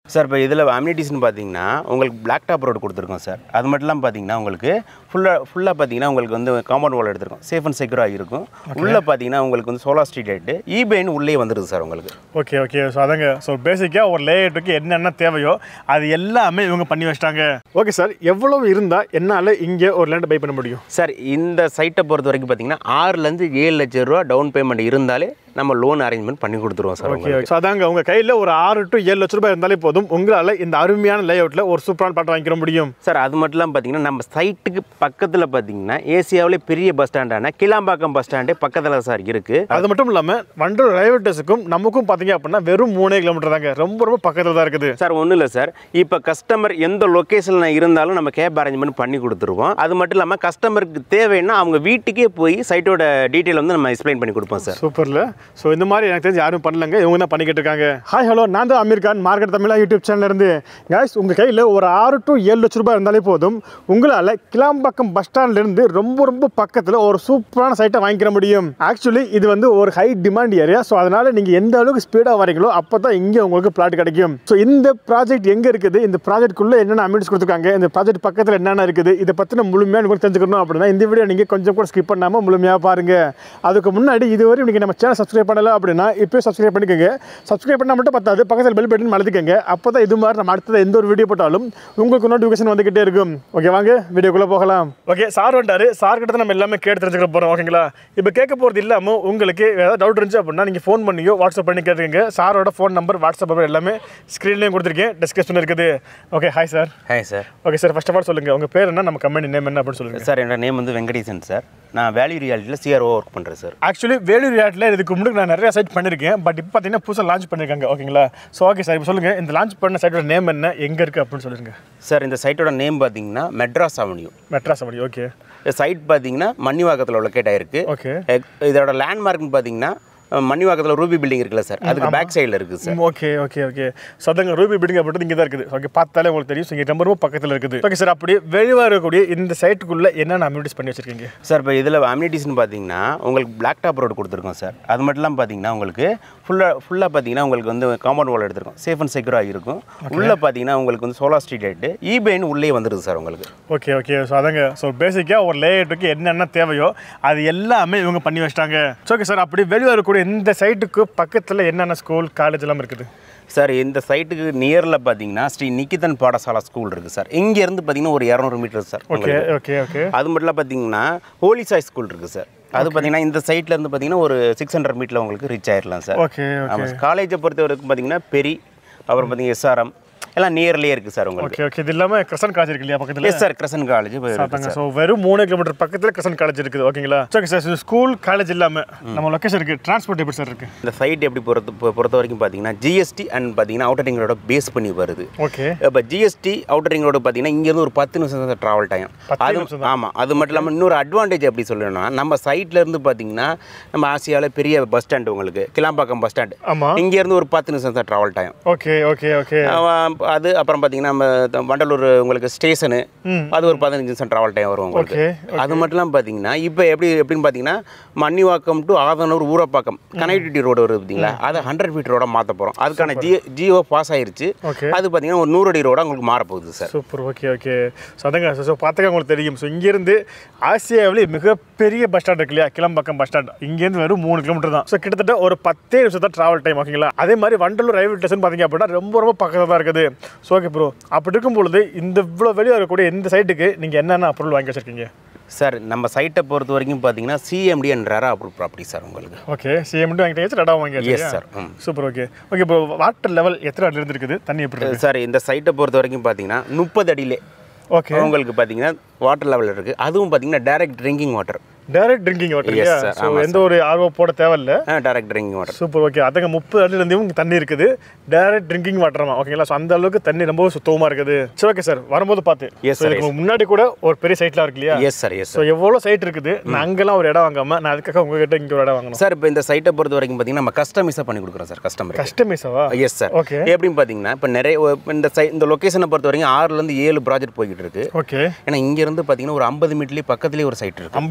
Sir இப்போ இதில் அம்யூனிட்டிஸ்னு பார்த்தீங்கன்னா உங்களுக்கு பிளாக் டாப் ரோடு கொடுத்துருக்கோம் சார் அது மட்டும் இல்லாமல் பார்த்தீங்கன்னா உங்களுக்கு ஃபுல்லாக ஃபுல்லாக பார்த்தீங்கன்னா உங்களுக்கு வந்து காம்பவுண்ட் வால் எடுத்திருக்கோம் சேஃப் அண்ட் செக்யூராக இருக்கும் உள்ளே பார்த்தீங்கன்னா உங்களுக்கு வந்து சோலார் ஸ்ட்ரீட் லைட்டு இபேன்னு உள்ளே வந்துடுது சார் உங்களுக்கு ஓகே ஓகே ஸோ அதாங்க ஸோ பேசிக்காக ஒரு லேஅவுட்டுக்கு என்னென்ன தேவையோ அது எல்லாமே இவங்க பண்ணி வச்சிட்டாங்க ஓகே சார் எவ்வளவு இருந்தால் என்னால் இங்கே ஒரு லேண்ட் பை பண்ண முடியும் சார் இந்த சைட்டை பொறுத்த வரைக்கும் பார்த்தீங்கன்னா ஆறுலேருந்து ஏழு லட்ச ரூபா டவுன் பேமெண்ட் இருந்தாலே நம்ம லோன் அரேஞ்ச்மெண்ட் பண்ணி கொடுத்துருவோம் சார் ஓகே உங்களுக்கு ஓகே ஸோ அதாங்க உங்கள் கையில் ஒரு ஆறு டு ஏழு லட்ச ரூபாய் இருந்தாலே போதும் உங்களால் இந்த அருமையான லேஅவுட்டில் ஒரு சூப்பரான பாட்டு வாங்கிக்கிற முடியும் சார் அது மட்டும் இல்லாமல் பார்த்தீங்கன்னா நம்ம சைட்டுக்கு பக்கத்தில் பார்த்தீங்கன்னா ஏசியாவிலே பெரிய பஸ் ஸ்டாண்டான கிளாம்பாக்கம் பஸ் ஸ்டாண்டே பக்கத்தில் சார் இருக்குது அது மட்டும் இல்லாமல் வண்டூர் ரயில்வே ஸ்டேஷனுக்கும் நமக்கும் பார்த்தீங்க அப்படின்னா வெறும் மூணே கிலோமீட்டர் தாங்க ரொம்ப ரொம்ப பக்கத்தில் தான் இருக்குது சார் ஒன்றும் இல்லை சார் இப்போ கஸ்டமர் எந்த லொக்கேஷனில் இருந்தாலும் நம்ம கேப் அரேஞ்ச்மெண்ட் பண்ணி கொடுத்துருவோம் அது மட்டும் இல்லாமல் கஸ்டமருக்கு தேவைன்னா அவங்க வீட்டுக்கே போய் சைட்டோட டீட்டெயில் வந்து நம்ம எக்ஸ்பிளைன் பண்ணி கொடுப்போம் சார் சூப்பர்ல ஸோ இந்த மாதிரி எனக்கு தெரிஞ்சு யாரும் பண்ணலங்க இவங்க தான் பண்ணிக்கிட்டு இருக்காங்க ஹாய் ஹலோ நான் தான் அமீர் கான் மார்க்கெட் தமிழா யூடியூப் சேனல்ல இருந்து guys உங்கள் கையில் ஒரு ஆறு டு ஏழு லட்ச ரூபாய் இருந்தாலே போதும் உங்களால் கிளாம்பாக்கம் பஸ் ஸ்டாண்ட்ல இருந்து ரொம்ப ரொம்ப பக்கத்தில் ஒரு சூப்பரான சைட்டை வாங்கிக்கிற முடியும் ஆக்சுவலி இது வந்து ஒரு ஹை டிமாண்ட் ஏரியா ஸோ அதனால நீங்கள் எந்த அளவுக்கு ஸ்பீடாக வரீங்களோ அப்போ தான் இங்கே உங்களுக்கு பிளாட் கிடைக்கும் ஸோ இந்த ப்ராஜெக்ட் எங்கே இருக்குது இந்த ப்ராஜெக்ட்குள்ளே என்னென்ன அமெண்ட்ஸ் கொடுத்துருக்காங்க இந்த ப்ராஜெக்ட் பக்கத்தில் என்னென்ன இருக்குது இதை பற்றின முழுமையாக உங்களுக்கு தெரிஞ்சுக்கணும் அப்படின்னா இந்த வீடியோ நீங்கள் கொஞ்சம் கூட ஸ்கிப் பண்ணாமல் முழுமையாக பாருங்க அதுக்கு முன்னாடி இதுவரை நீங்கள் நம்ம சேனல் சப்ஸ்கிரைப் பண்ணல அப்படின்னா இப்போ சப்ஸ்கிரைப் பண்ணிக்கோங்க சப்ஸ்கிரைப் பண்ணால் மட்டும் பத்தாது பக்கத்தில் பெல் பட்டன் மலர்த்திக்கங்க அப்போ தான் இது மாதிரி நம்ம அடுத்தது எந்த ஒரு வீடியோ போட்டாலும் உங்களுக்கு நோட்டிஃபிகேஷன் வந்துகிட்டே இருக்கும் ஓகே வாங்க வீடியோக்குள்ளே போகலாம் ஓகே சார் வந்துட்டாரு சார் கிட்ட தான் நம்ம எல்லாமே கேட்டு தெரிஞ்சுக்க போகிறோம் ஓகேங்களா இப்போ கேட்க போகிறது இல்லாமல் உங்களுக்கு ஏதாவது டவுட் இருந்துச்சு அப்படின்னா நீங்கள் ஃபோன் பண்ணியோ வாட்ஸ்அப் பண்ணி கேட்டுக்கங்க சாரோட ஃபோன் நம்பர் வாட்ஸ்அப் நம்பர் எல்லாமே ஸ்க்ரீன்லேயும் கொடுத்துருக்கேன் டிஸ்கஷன் இருக்குது okay hi sir hi sir okay sir first of all சொல்லுங்கள் உங்கள் பேர் என்ன நம்ம கம்பெனி நேம் என்ன அப்படின்னு சொல்லுங்கள் சார் என்னோட நேம் வந்து வெங்கடேசன் சார் நான் வேல்யூ ரியாலிட்டியில் சிஆர்ஓ ஒர்க் பண்ணுறேன் சார் ஆக்சுவலி வேலூர் யாட்டில் இதுக்கு முன்னாடி நான் நிறைய சைட் பண்ணியிருக்கேன் பட் இப்போ பார்த்தீங்கன்னா புதுசாக லான்ச் பண்ணியிருக்காங்க ஓகேங்களா ஸோ ஓகே சார் இப்போ சொல்லுங்கள் இந்த லான்ச் பண்ண சைட்டோட நேம் என்ன எங்கே இருக்குது அப்படின்னு சொல்லுங்கள் சார் இந்த சைட்டோட நேம் பார்த்தீங்கன்னா மெட்ராஸ் அவென்யூ மெட்ராஸ் அப்படி ஓகே இந்த சைட் பார்த்தீங்கன்னா மன்னிவாக்கத்தில் லொக்கேட் ஆயிருக்கு ஓகே எக்- இதோட லேண்ட்மார்க்னு பார்த்தீங்கன்னா அஹ், மன்னிவாக்கத்தில் ரூபி பில்டிங் இருக்குல்ல சார் அதுக்கு பேக் சைடில் இருக்குது sir okay okay okay so அதாங்க ரூபி பில்டிங் அப்படின்றது இங்கே தான் இருக்குது ஓகே பார்த்தாலே உங்களுக்கு தெரியும் ஸோ இங்கே ரொம்ப ரொம்ப பக்கத்தில் இருக்குது ஓகே சார் அப்படி வெளியே இருக்கக்கூடிய இந்த சைட்டுக்குள்ளே என்னென்ன அம்யூனிட்டிஸ் பண்ணி வச்சிருக்கீங்க சார் இப்போ இதில் அம்யூனிட்டிஸ்னு பார்த்தீங்கன்னா உங்களுக்கு பிளாக் டாப் ரோடு கொடுத்துருக்கோம் சார் அது மட்டும் இல்லாமல் பார்த்தீங்கன்னா உங்களுக்கு ஃபுல்லாக ஃபுல்லாக பார்த்தீங்கன்னா உங்களுக்கு வந்து காம்பவுண்ட் வால் எடுத்திருக்கோம் சேஃப் அண்ட் செக்யூராக இருக்கும் உள்ளே பார்த்தீங்கன்னா உங்களுக்கு வந்து சோலார் ஸ்ட்ரீட் லைட்டு இபேன்னு உள்ளே வந்துடுது சார் உங்களுக்கு ஓகே ஓகே ஸோ அதாங்க ஸோ பேசிக்காக ஒரு லேஅவுட்டுக்கு என்னென்ன தேவையோ அது எல்லாமே இவங்க பண்ணி வச்சிட்டாங்க ஓகே சார் அப்படி வெளியே இருக்கக்கூடிய இந்த சைட்டுக்கு பக்கத்தில் என்னென்ன ஸ்கூல் காலேஜ் எல்லாம் இருக்குது சார் இந்த சைட்டுக்கு நியரில் பார்த்தீங்கன்னா ஸ்ரீ நிக்கிதன் பாடசாலா ஸ்கூல் இருக்குது சார் இங்கேருந்து பார்த்தீங்கன்னா ஒரு இரநூறு மீட்டர் சார் ஓகே உங்களுக்கு. ஓகே ஓகே அது மட்டும் பார்த்தீங்கன்னா ஹோலி சாய் ஸ்கூல் இருக்குது சார் அது பார்த்தீங்கன்னா இந்த சைட்ல இருந்து பார்த்தீங்கன்னா ஒரு சிக்ஸ் ஹண்ட்ரட் மீட்டரில் உங்களுக்கு ரீச் ஆயிடலாம் சார் ஓகே ஆமாம் சார் காலேஜை பொறுத்த வரைக்கும் பார்த்தீங்கன்னா பெரி அப்புறம் பார்த்தீங்கன்னா எஸ்ஆர்எம் எல்லாம் நியர்லேயே இருக்குது சார் உங்களுக்கு ஓகே ஓகே இது இல்லாமல் கிருஷ்ணன் காலேஜ் இருக்கு இல்லையா பக்கத்தில் எஸ் சார் கிரசன் காலேஜ் பார்த்தாங்க ஸோ வெறும் மூணு கிலோமீட்டர் பக்கத்தில் கிருஷ்ணன் காலேஜ் இருக்குது ஓகேங்களா ஓகே சார் ஸ்கூல் காலேஜ் இல்லாமல் நம்ம லொக்கேஷன் இருக்குது டிரான்ஸ்போர்ட் எப்படி சார் இருக்குது இந்த சைட் எப்படி பொறுத்த பொ- பொறுத்த வரைக்கும் பார்த்தீங்கன்னா ஜிஎஸ்டி அண்ட் பார்த்தீங்கன்னா அவுட்டர் ரிங் ரோட பேஸ் பண்ணி வருது ஓகே இப்போ ஜிஎஸ்டி அவுட்டர் ரிங் ரோடு பார்த்தீங்கன்னா இங்கேருந்து ஒரு பத்து நிமிஷம் தான் ட்ராவல் டைம் பத்து அது நிமிஷம் ஆமாம் அது மட்டும் இல்லாமல் இன்னொரு அட்வான்டேஜ் எப்படி சொல்லணும்னா நம்ம சைட்ல இருந்து பார்த்தீங்கன்னா நம்ம ஆசியாவில் பெரிய பஸ் ஸ்டாண்ட் உங்களுக்கு கிளாம்பாக்கம் பஸ் ஸ்டாண்ட் ஆமாம் இங்கேருந்து ஒரு பத்து நிமிஷம் தான் travel time okay okay okay அது அப்புறம் பார்த்தீங்கன்னா நம்ம த- வண்டலூர் உங்களுக்கு ஸ்டேஷனு ம். அது ஒரு பதினஞ்சு நிமிஷம் ட்ராவல் டைம் வரும் உங்களுக்கு ஓகே அது மட்டும் இல்லாமல் பார்த்தீங்கன்னா இப்போ எப்படி எப்படின்னு பார்த்தீங்கன்னா Mannivakkam to Adhanur Urapakkam connectivity road வருது பார்த்தீங்களா அதை ஹண்ட்ரட் ஃபீட் ரோட மாற்ற போகிறோம் அதுக்கான ஜி ஜியோ பாஸ் ஆயிருச்சு ஓகே அது பார்த்தீங்கன்னா ஒரு நூறு அடி ரோட உங்களுக்கு மாறப்போகுது sir super okay okay so அதங்க ஸோ பார்த்துக்க உங்களுக்கு தெரியும் ஸோ இங்கேருந்து ஆசியாவிலே மிகப்பெரிய பஸ் ஸ்டாண்ட் இருக்கு இல்லையா கிளம்பாக்கம் பஸ் ஸ்டாண்ட் இங்கேருந்து வெறும் மூணு கிலோமீட்டர் தான் ஸோ கிட்டத்தட்ட ஒரு பத்தே நிமிஷம் தான் ட்ராவல் டைம் ஓகேங்களா அதே மாதிரி வண்டலூர் ரயில்வே ஸ்டேஷன் பார்த்தீங்க அப்படின்னா ரொம்ப ரொம்ப பக்கத்தில் தான் இருக்குது ஸோ ஓகே ப்ரோ அப்படி இருக்கும் பொழுது இந்த இவ்வளோ வெளியே இருக்கக்கூடிய இந்த சைட்டுக்கு நீங்கள் என்னென்ன பொருள் வாங்கி வச்சிருக்கீங்க சார் நம்ம சைட்டை பொறுத்த வரைக்கும் பார்த்தீங்கன்னா CMT and RERA approve property sir உங்களுக்கு ஓகே சிஎம்ட்டு வாங்கிட்டு ரெடா வாங்கி எஸ் சார் ம் சூப்பர் ஓகே ஓகே இப்போ வாட்டர் லெவல் எத்தனை அடி இருந்து இருக்குது தண்ணி எப்படி இருக்கு சார் இந்த சைட்டை பொறுத்த வரைக்கும் பார்த்தீங்கன்னா முப்பது அடியிலே ஓகே உங்களுக்கு பார்த்தீங்கன்னா வாட்டர் லெவல் இருக்குது அதுவும் பார்த்தீங்கன்னா direct drinking water direct drinking water Yes, இல்லையா sir. ஸோ எந்த ஒரு ஆர்வம் போட தேவையில்ல direct drinking water super okay அதங்க முப்பது அடியிலேருந்து இங்கே தண்ணி இருக்குது டைரக்ட் ட்ரிங்கிங் வாட்டர்மா ஓகேங்களா ஸோ அந்த அளவுக்கு தண்ணி ரொம்ப சுத்தமாக இருக்குது சரி ஓகே சார் வரும்போது பார்த்து Yes, So, sir, இதுக்கு முன்னாடி கூட ஒரு பெரிய சைட்லாம் இருக்கு இல்லையா எஸ் சார் எஸ் ஸோ எவ்வளோ சைட் இருக்குது நான் அங்கெல்லாம் ஒரு இடம் வாங்காம நான் அதுக்காக உங்ககிட்ட இங்கே ஒரு இடம் வாங்கணும் சார் இப்போ இந்த சைட்டை பொறுத்த வரைக்கும் பார்த்தீங்கன்னா நம்ம கஸ்டமைஸாக பண்ணி கொடுக்குறோம் சார் கஸ்டமர் கஸ்டமைஸாவா எஸ் சார் ஓகே எப்படின்னு பார்த்தீங்கன்னா இப்போ நிறைய இப்ப இந்த சை இந்த லொக்கேஷனை பொறுத்த வரைக்கும் ஆறுலேருந்து ஏழு ப்ராஜெக்ட் போய்கிட்டு இருக்கு ஓகே ஏன்னா இங்கேருந்து பார்த்தீங்கன்னா ஒரு ஐம்பது மீட்டர்லேயே பக்கத்துலேயே ஒரு சைட் இருக்கு ஐம்பதே மீட்டர்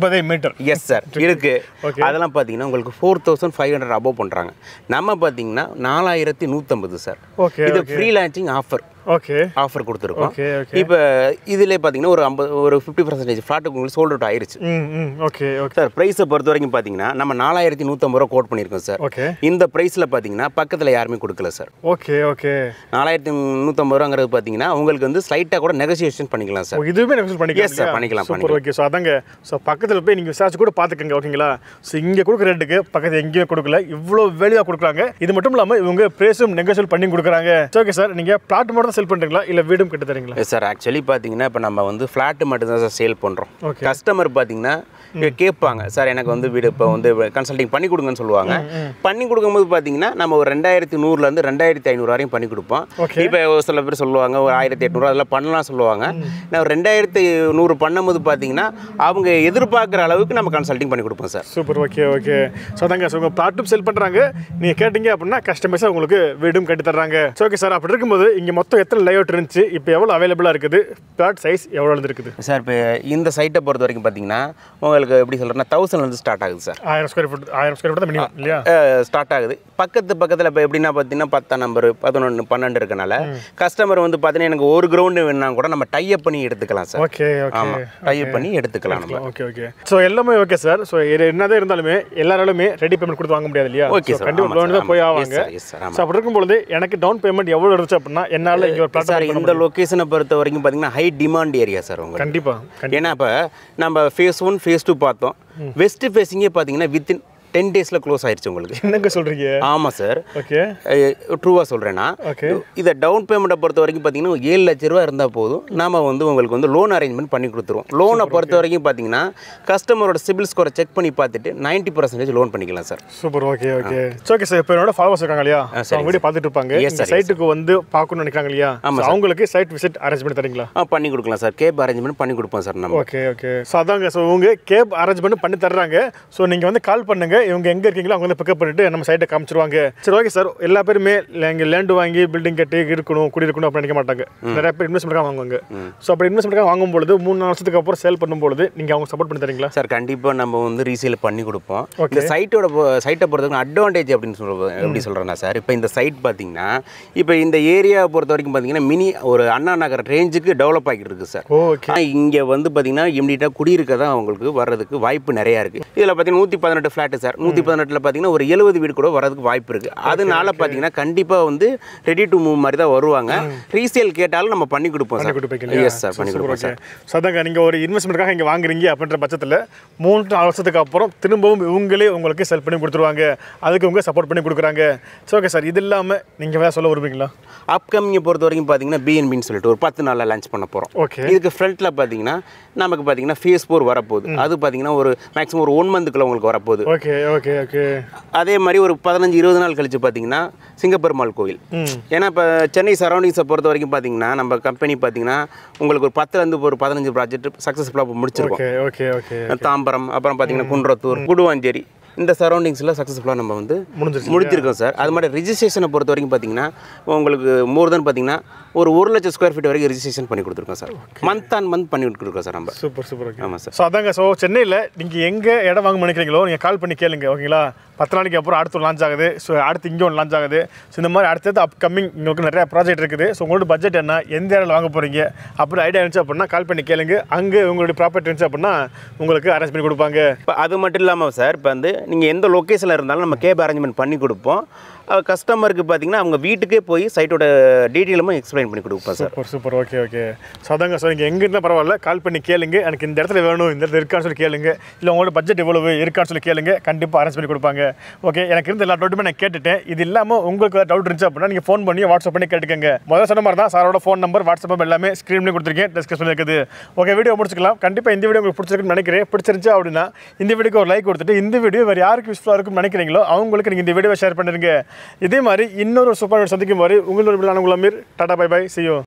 பெட்டர் எஸ் சார் இருக்கு Okay. அதெல்லாம் பார்த்தீங்கன்னா உங்களுக்கு four thousand five hundred above பண்ணுறாங்க நம்ம பார்த்தீங்கன்னா நாலாயிரத்தி நூற்றம்பது சார் ஓகே இது pre launching offer okay offer கொடுத்துருக்கோம் ஓகே ஓகே இப்போ இதிலே பார்த்தீங்கன்னா ஒரு ஐம்பது ஒரு ஃபிஃப்டி பர்சன்டேஜ் ஃப்ளாட்டுக்கு உங்களுக்கு சோல்ட் அவுட் ஆயிருச்சு ம் ம் ஓகே ஓகே சார் ப்ரைஸை பொறுத்த வரைக்கும் பார்த்தீங்கன்னா நம்ம நாலாயிரத்தி நூற்றம்பது ரூபா கோட் பண்ணியிருக்கோம் சார் ஓகே இந்த ப்ரைஸில் பார்த்தீங்கன்னா பக்கத்தில் யாருமே கொடுக்கல சார் ஓகே ஓகே நாலாயிரத்தி நூற்றம்பது ரூபாங்கிறது பார்த்தீங்கன்னா உங்களுக்கு வந்து ஸ்லைட்டாக கூட நெகோசியேஷன் பண்ணிக்கலாம் சார் ஓ இதுவுமே நெக்ஸ்ட் பண்ணிக்கலாம் Yes, sir, பண்ணிக்கலாம், சூப்பர் ஓகே ஸோ அதாங்க ஸோ பக்கத்தில் போய் நீங்கள் விசாரிச்சு கூட பார்த்துக்கங்க ஓகேங்களா ஸோ இங்கே கொடுக்குற ரேட்டுக்கு பக்கத்தில் எங்கேயுமே கொடுக்கல இவ்வளோ வேலையாக கொடுக்குறாங்க இது மட்டும் இல்லாமல் இவங்க ப்ரைஸும் நெகோசியல் பண்ணி கொடுக்குறாங்க ஓகே சார் நீங்கள் பிளாட் மட்டும் தான் செல் பண்ணுறீங்களா இல்லை வீடும் கட்டு தரீங்களா சார் ஆக்சுவலி பார்த்தீங்கன்னா இப்போ நம்ம வந்து ஃப்ளாட்டு மட்டும் தான் சார் சேல் பண்ணுறோம் Okay. கஸ்டமர் பார்த்தீங்கன்னா இங்க கேட்பாங்க சார் எனக்கு வந்து வீடு இப்போ வந்து கன்சல்டிங் பண்ணி கொடுங்கன்னு சொல்லுவாங்க பண்ணி கொடுக்கும்போது பார்த்தீங்கன்னா நம்ம ஒரு ரெண்டாயிரத்தி நூறுலேருந்து ரெண்டாயிரத்தி ஐநூறு வரையும் பண்ணி கொடுப்போம் Okay. இப்போ ஒரு சில பேர் சொல்லுவாங்க ஒரு ஆயிரத்தி எட்நூறு அதெல்லாம் பண்ணலாம் சொல்லுவாங்க நான் ஒரு ரெண்டாயிரத்தி நூறு பண்ணும்போது பார்த்தீங்கன்னா அவங்க எதிர்பார்க்குற அளவுக்கு நம்ம கன்சல்டிங் பண்ணி கொடுப்போம் sir super okay okay so அதாங்க ஸோ உங்கள் பிளாட்டும் செல் பண்ணுறாங்க நீங்கள் கேட்டிங்க அப்படின்னா கஸ்டமர்ஸாக உங்களுக்கு வீடும் கட்டி தர்றாங்க ஸோ ஓகே சார் அப்படி இருக்கும்போது இங்கே மொத்தம் எத்தனை லேஅவுட் இருந்துச்சு இப்போ எவ்வளோ அவைலபிளாக இருக்குது பிளாட் சைஸ் எவ்வளோ இருக்குது சார் இப்போ இந்த சைட்டை பொறுத்த வரைக்கும் பார்த்தீங்கன்னா உங்களுக்கு எப்படி சொல்கிறேன்னா தௌசண்ட்லேருந்து ஸ்டார்ட் ஆகுது சார் ஆயிரம் ஸ்கொயர் ஃபுட் ஆயிரம் ஸ்கொயர் ஃபுட் தான் மினிமம் இல்லையா ஸ்டார்ட் ஆகுது பக்கத்து பக்கத்தில் இப்போ எப்படின்னா பார்த்தீங்கன்னா பத்தாம் நம்பர் பதினொன்று பன்னெண்டு இருக்கனால கஸ்டமர் வந்து பார்த்தீங்கன்னா எனக்கு ஒரு கிரவுண்டு வேணா கூட நம்ம டைப் பண்ணி எடுத்துக்கலாம் சார் ஓகே ஓகே ஆமாம் டைப் பண்ணி எடுத்துக்கலாம் நம்ம ஓகே ஓகே ஸோ எல்லாமே ஓகே சார் ஸோ என்னதான் இருந்தாலுமே எல்லாராலுமே ரெடி பேமெண்ட் கொடுத்து வாங்க முடியாது இல்லையா ஓகே So, சார் கண்டிப்பா லோன் தான் போய் ஆவாங்க எஸ் சார் ஸோ அப்படி இருக்கும்பொழுது எனக்கு டவுன் பேமெண்ட் எவ்வளோ இருந்துச்சு அப்படின்னா என்னால் இங்கே ஒரு சார் பிளாட்ஃபார்ம் இந்த லொக்கேஷனை பொறுத்த வரைக்கும் பார்த்தீங்கன்னா ஹை டிமாண்ட் ஏரியா சார் உங்களுக்கு கண்டிப்பா கண்டி- ஏன்னா இப்போ நம்ம ஃபேஸ் ஒன் ஃபேஸ் டூ பார்த்தோம் வெஸ்ட் ஃபேஸிங்கே பார்த்தீங்கன்னா வித்தின் டென் டேஸில் க்ளோஸ் ஆயிருச்சு உங்களுக்கு என்னங்க சொல்றீங்க ஆமாம் சார் ஓகே ட்ரூவாக சொல்கிறேன்னா ஓகே இதை டவுன் பேமெண்ட்டை பொறுத்த வரைக்கும் பார்த்தீங்கன்னா ஒரு ஏழு லட்ச ரூபா இருந்தால் போதும் நாம வந்து உங்களுக்கு வந்து லோன் அரேஞ்ச்மெண்ட் பண்ணி கொடுத்துருவோம் லோனை பொறுத்த வரைக்கும் பார்த்தீங்கன்னா கஸ்டமரோட சிபில் ஸ்கோரை செக் பண்ணி பார்த்துட்டு நைன்ட்டி பர்சன்டேஜ் லோன் பண்ணிக்கலாம் sir super okay okay okay sir இப்போ என்னோட ஃபாலோவர்ஸ் இருக்காங்க இல்லையா So, அவங்க வீடியோ பார்த்துட்டு இருப்பாங்க Yes, இந்த sir, yes, சைட்டுக்கு வந்து பார்க்கணும்னு நினைக்கிறாங்க இல்லையா So, அவங்களுக்கு சைட் விசிட் அரேஞ்ச் பண்ணி தரீங்களா ஆ பண்ணி கொடுக்கலாம் சார் கேப் அரேஞ்ச்மெண்ட் பண்ணி கொடுப்போம் சார் நம்ம ஓகே ஓகே ஸோ அதாங்க ஸோ உங்க கேப் அரேஞ்ச்மெண்ட் பண்ணி தர்றாங்க ஸோ நீங்கள் வந்து கால் பண்ணுங்க இவங்க எங்கே இருக்கீங்களோ அவங்க வந்து பிக்கப் பண்ணிட்டு நம்ம சைட்டை காமிச்சிருவாங்க சரி ஓகே சார் எல்லா பேருமே இங்கே லேண்ட் வாங்கி பில்டிங் கட்டி இருக்கணும் குடியிருக்கணும் அப்படி நினைக்க மாட்டாங்க நிறைய பேர் இன்வெஸ்ட்மெண்ட் வாங்குவாங்க ஸோ அப்படி இன்வெஸ்ட்மெண்ட் வாங்கும் பொழுது மூணு நாலு வருஷத்துக்கு அப்புறம் சேல் பண்ணும்பொழுது நீங்கள் அவங்க சப்போர்ட் பண்ணி தரீங்களா சார் கண்டிப்பாக நம்ம வந்து ரீசேல் பண்ணி கொடுப்போம் இந்த சைட்டோட சைட்டை பொறுத்தவரைக்கும் அட்வான்டேஜ் அப்படின்னு சொல்ல எப்படி சொல்கிறேன்னா சார் இப்போ இந்த சைட் பார்த்தீங்கன்னா இப்போ இந்த ஏரியாவை பொறுத்த வரைக்கும் பார்த்தீங்கன்னா மினி ஒரு அண்ணா நகர் ரேஞ்சுக்கு டெவலப் ஆகிட்டு இருக்கு சார் ஓகே ஆனால் இங்கே வந்து பார்த்தீங்கன்னா இம்மிடியாக குடியிருக்க தான் அவங்களுக்கு வர்றதுக்கு வாய்ப்பு நிறையா இருக்குது இதில் பார்த்தீங்கன்னா நூற்றி பதினெட்டு ஃப்ளாட்டு சார் நூற்றி பதினெட்டில் பார்த்தீங்கன்னா ஒரு எழுபது வீடு கூட வரதுக்கு வாய்ப்பு இருக்குது அதனால பார்த்தீங்கன்னா கண்டிப்பாக வந்து ரெடி டு மூவ் மாதிரி தான் வருவாங்க ரீசேல் கேட்டாலும் நம்ம பண்ணி கொடுப்போம் சார் கொடுப்பீங்க எஸ் சார் பண்ணி கொடுப்போம் சார் ஸோ அதாங்க நீங்கள் ஒரு இன்வெஸ்ட்மெண்ட்காக இங்கே வாங்குறீங்க அப்படின்ற பட்சத்தில் மூணு to நாலு வருஷத்துக்கு அப்புறம் திரும்பவும் இவங்களே உங்களுக்கு செல் பண்ணி கொடுத்துருவாங்க அதுக்கு உங்க சப்போர்ட் பண்ணி கொடுக்குறாங்க ஸோ ஓகே சார் இது இல்லாமல் நீங்கள் வேறு சொல்ல விரும்புறீங்களா அப்கமிங்கை பொறுத்த வரைக்கும் பார்த்தீங்கன்னா பிஎன்பின்னு சொல்லிட்டு ஒரு பத்து நாளில் லான்ச் பண்ண போகிறோம் ஓகே இதுக்கு ஃப்ரண்ட்டில் பார்த்தீங்கன்னா நமக்கு பார்த்தீங்கன்னா ஃபேஸ் ஃபோர் வரப்போகுது அது பார்த்தீங்கன்னா ஒரு மேக்ஸிமம் ஒரு ஒன் மந்த்துக்குள்ள உங்களுக்கு வரப்போகுது ஓகே ஓகே ஓகே அதே மாதிரி ஒரு பதினஞ்சு இருபது நாள் கழிச்சு பார்த்தீங்கன்னா சிங்கப்பெருமாள் கோவில் ம் ஏன்னா இப்போ சென்னை சரௌண்டிங்ஸை பொறுத்த வரைக்கும் பார்த்தீங்கன்னா நம்ம கம்பெனி பார்த்தீங்கன்னா உங்களுக்கு ஒரு பத்துலேருந்து ஒரு பதினஞ்சு ப்ராஜெக்ட் சக்ஸஸ்ஃபுல்லாக முடிச்சிருக்கோம் ஓகே ஓகே ஓகே தாம்பரம் அப்புறம் பார்த்தீங்கன்னா குன்றத்தூர் குடுவாஞ்சேரி இந்த சரௌண்டிங்ஸில் சக்ஸஸ்ஃபுல்லாக நம்ம வந்து முடிஞ்சிருச்சு முடிச்சிருக்கோம் சார் அது மாதிரி ரிஜிஸ்ட்ரேஷனை பொறுத்த வரைக்கும் பார்த்தீங்கன்னா உங்களுக்கு மோர் தென் பார்த்தீங்கன்னா ஒரு ஒரு லட்சம் ஸ்கொயர் ஃபீட் வரைக்கும் ரிஜிஸ்ட்ரேஷன் பண்ணி கொடுத்துருக்கோம் சார் மந்த் ஆன் மந்த் பண்ணி கொடுத்துருக்கோம் சார் நம்ம சூப்பர் சூப்பர் ஓகே ஆமாம் சார் ஸோ அதாங்க ஸோ சென்னையில் நீங்கள் எங்கே இடம் வாங்க நினைக்கிறீங்களோ நீங்கள் கால் பண்ணி கேளுங்க ஓகேங்களா பத்து நாளைக்கு அப்புறம் அடுத்து லான்ச் ஆகுது ஸோ அடுத்து இங்கே ஒன்று லான்ச் ஆகுது ஸோ இந்த மாதிரி அடுத்தது அப்கமிங் உங்களுக்கு நிறைய ப்ராஜெக்ட் இருக்குது ஸோ உங்களோட பட்ஜெட் என்ன எந்த இடத்துல வாங்க போகிறீங்க அப்படி ஐடியா இருந்துச்சு அப்படின்னா கால் பண்ணி கேளுங்க அங்கே உங்களுடைய ப்ராப்பர்ட்டி இருந்துச்சு அப்படின்னா உங்களுக்கு அரேஞ்ச் பண்ணி கொடுப்பாங்க இப்போ அது மட்டும் இல்லாமல் சார் இப்போ வந்து நீங்கள் எந்த லொக்கேஷனில் இருந்தாலும் நம்ம கேப் அரேஞ்ச்மெண்ட் பண்ணி கொடுப்போம் கஸ்டமருக்கு பார்த்தீங்கன்னா அவங்க வீட்டுக்கே போய் சைட்டோட டீட்டெயிலுமே எக்ஸ்பிளைன் பண்ணி கொடுப்போம் sir super super okay okay so அதாங்க ஸோ நீங்கள் எங்கே இருந்தால் பரவாயில்ல கால் பண்ணி கேளுங்க எனக்கு இந்த இடத்துல வேணும் இந்த இடத்துல இருக்கான்னு சொல்லி கேளுங்க இல்லை உங்களோட பட்ஜெட் எவ்வளவு இருக்கான்னு சொல்லி கேளுங்க கண்டிப்பாக அரேஞ்ச் பண்ணி கொடுப்பாங்க ஓகே எனக்கு இருந்த எல்லா டவுட்டுமே நான் கேட்டுட்டேன் இது இல்லாமல் உங்களுக்கு டவுட் இருந்துச்சு அப்படின்னா நீங்கள் ஃபோன் பண்ணி வாட்ஸ்அப் பண்ணி கேட்டுக்கங்க முதல்ல சொன்ன மாதிரி தான் சாரோட ஃபோன் நம்பர் வாட்ஸ்அப் நம்பர் எல்லாமே ஸ்க்ரீன்லேயும் கொடுத்துருக்கேன் டிஸ்கஷன் இருக்குது ஓகே வீடியோ முடிச்சுக்கலாம் கண்டிப்பாக இந்த வீடியோ உங்களுக்கு பிடிச்சிருக்குன்னு நினைக்கிறேன் பிடிச்சிருந்துச்சு அப்படின்னா இந்த வீடியோக்கு ஒரு லைக் கொடுத்துட்டு இந்த வீடியோ வேறு யாருக்கு யூஸ்ஃபுல்லாக இருக்கும்னு நினைக்கிறீங்களோ அவங்களுக்கு நீங்கள் இந்த வீடியோவை ஷேர் பண்ணிருங்க இதே மாதிரி இன்னொரு சூப்பர் சந்திக்கும் வரை உங்களோட உங்களை tata bye bye see you